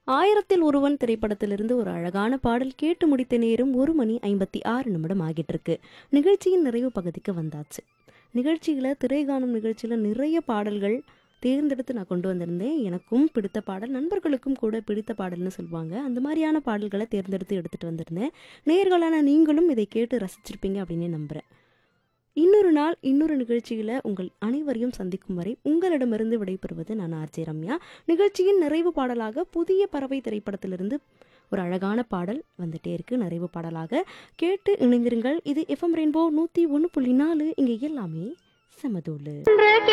ஆயிரத்தில் ஒருவன் திரைப்படத்திலிருந்து ஒரு அழகான பாடல் கேட்டு முடித்த நேரம் ஒரு மணி ஐம்பத்தி ஆறு நிமிடம் ஆகிட்டு இருக்கு நிகழ்ச்சியின் நிறைவு பகுதிக்கு வந்தாச்சு நிகழ்ச்சியில் திரைகாணும் நிகழ்ச்சியில் நிறைய பாடல்கள் தேர்ந்தெடுத்து நான் கொண்டு வந்திருந்தேன் எனக்கும் பிடித்த பாடல் நண்பர்களுக்கும் கூட பிடித்த பாடல்னு சொல்லுவாங்க அந்த மாதிரியான பாடல்களை தேர்ந்தெடுத்து எடுத்துகிட்டு வந்திருந்தேன் நேர்களான நீங்களும் இதை கேட்டு ரசிச்சிருப்பீங்க அப்படின்னு நம்புகிறேன் இன்னொரு நாள் இன்னொரு நிகழ்ச்சியில் உங்கள் அனைவரையும் சந்திக்கும் வரை உங்களிடமிருந்து விடைபெறுவது நான் ஆர்ஜே ரம்யா நிகழ்ச்சியின் நிறைவு பாடலாக புதிய பறவை திரைப்படத்திலிருந்து ஒரு அழகான பாடல் வந்துட்டே இருக்கு நிறைவு பாடலாக கேட்டு இணைந்திருங்கள் இது எஃப்எம் ரெயின்போ நூற்றி ஒன்று புள்ளி நாலு இங்கே எல்லாமே சமதூளு என்று